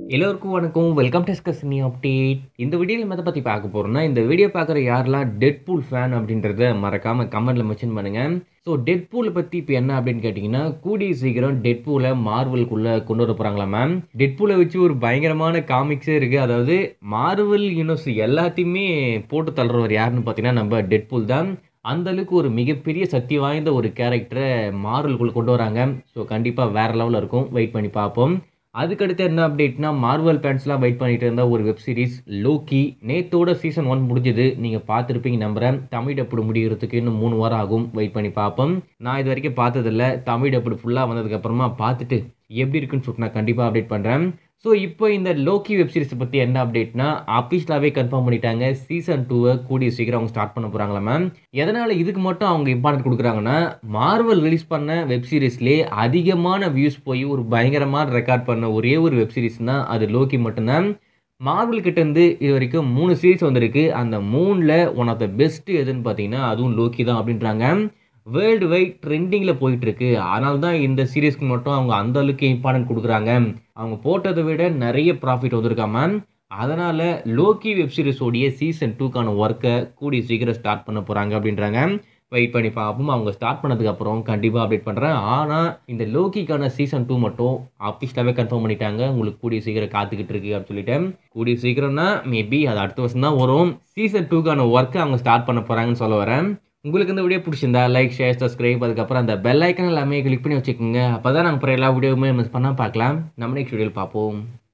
எல்லோருக்கும் வணக்கம் welcome to ஸ்கஸ்னி update இந்த வீடியோவில் நம்ம எதை பற்றி பார்க்க போகிறோம்னா இந்த வீடியோ பார்க்குற யாரெல்லாம் டெட்பூல் ஃபேன் அப்படின்றத மறக்காமல் கமெண்ட்டில் மென்ஷன் பண்ணுங்கள் ஸோ டெட்பூலை பற்றி இப்போ என்ன அப்படின்னு கேட்டிங்கன்னா கூடிய சீக்கிரம் டெட்பூலை மார்வலுக்குள்ளே கொண்டு வர போகிறாங்களா மேம் டெட்பூலை வச்சு ஒரு பயங்கரமான காமிக்ஸே இருக்குது அதாவது மார்வல் யூனிவர்ஸ் எல்லாத்தையுமே போட்டு தள்ளுறவர் யாருன்னு பார்த்தீங்கன்னா நம்ம டெட்பூல் தான் அந்த அளவுக்கு ஒரு மிகப்பெரிய சக்தி வாய்ந்த ஒரு கேரக்டரை மார்வலுக்குள்ளே கொண்டு வராங்க ஸோ கண்டிப்பாக வேறு லெவலில் இருக்கும் வெயிட் பண்ணி பார்ப்போம் அதுக்கடுத்து என்ன அப்டேட்னா மார்வல் ஃபேன்ஸ்லாம் வெயிட் பண்ணிட்டு இருந்த ஒரு வெப் சீரிஸ் லோக்கி நேத்தோட சீசன் ஒன் முடிஞ்சது நீங்கள் பார்த்துருப்பீங்க நம்புறேன் தமிழ் டப்புடு முடிகிறதுக்கு இன்னும் மூணு வாரம் ஆகும் வெயிட் பண்ணி பார்ப்போம் நான் இது வரைக்கும் பார்த்ததில்ல தமிழ் டப்புடு ஃபுல்லாக வந்ததுக்கப்புறமா பார்த்துட்டு எப்படி இருக்குன்னு சொல்லிட்டு நான் கண்டிப்பாக அப்டேட் பண்ணுறேன் ஸோ இப்போ இந்த லோக்கி வெப் சீரிஸை பற்றி என்ன அப்டேட்னா அஃபிஷியலாகவே கன்ஃபார்ம் பண்ணிட்டாங்க சீசன் டூவை கூடிய சீக்கிரம் அவங்க ஸ்டார்ட் பண்ண போகிறாங்களா மேம் எதனால் இதுக்கு மட்டும் அவங்க இம்பார்ட்டன்ட் கொடுக்குறாங்கன்னா மார்வல் ரிலீஸ் பண்ண வெப் சீரிஸ்லேயே அதிகமான வியூஸ் போய் ஒரு பயங்கரமான ரெக்கார்ட் பண்ண ஒரே ஒரு வெப் சீரிஸ்னால் அது லோக்கி மட்டும்தான் மார்வல் கிட்டேருந்து இது வரைக்கும் மூணு சீரிஸ் வந்திருக்கு அந்த மூணில் ஒன் ஆஃப் த பெஸ்ட் எதுன்னு பார்த்தீங்கன்னா அதுவும் லோக்கி தான் அப்படின்றாங்க வேர்ல்டு வைட் ட்ரெண்டிங்கில் போயிட்டு இருக்கு அதனால தான் இந்த சீரீஸ்க்கு மட்டும் அவங்க அந்த அளவுக்கு இம்பார்ட்டன்ட் கொடுக்குறாங்க அவங்க போட்டதை விட நிறைய ப்ராஃபிட் வந்திருக்காம அதனால் லோக்கி வெப் சீரிஸோடைய சீசன் டூக்கான ஒர்க்கை கூடிய சீக்கிரம் ஸ்டார்ட் பண்ண போகிறாங்க அப்படின்றாங்க வெயிட் பண்ணி பார்ப்போம் அவங்க ஸ்டார்ட் பண்ணதுக்கப்புறம் கண்டிப்பாக அப்டேட் பண்ணுறேன் ஆனால் இந்த லோக்கிக்கான சீசன் டூ மட்டும் அஃபிஷியலாகவே கன்ஃபார்ம் பண்ணிட்டாங்க உங்களுக்கு கூடிய சீக்கிரம் காத்துக்கிட்டு இருக்கு அப்படின்னு சொல்லிட்டு கூடிய சீக்கிரம்னா மேபி அது அடுத்த வருஷம் தான் வரும் சீசன் டூக்கான ஒர்க்கை அவங்க ஸ்டார்ட் பண்ண போகிறாங்கன்னு சொல்ல வரேன் உங்களுக்கு இந்த வீடியோ பிடிச்சிருந்தா லைக் ஷேர் சப்ஸ்கிரைப் அதுக்கப்புறம் அந்த பெல் ஐக்கன் எல்லாமே கிளிக் பண்ணி வச்சுக்கோங்க அப்போ தான் நாங்கள் அப்புறம் எல்லா வீடியோவுமே மிஸ் பண்ணால் பார்க்கலாம் நம்ம நெக்ஸ்ட் வீடியோவில் பார்ப்போம்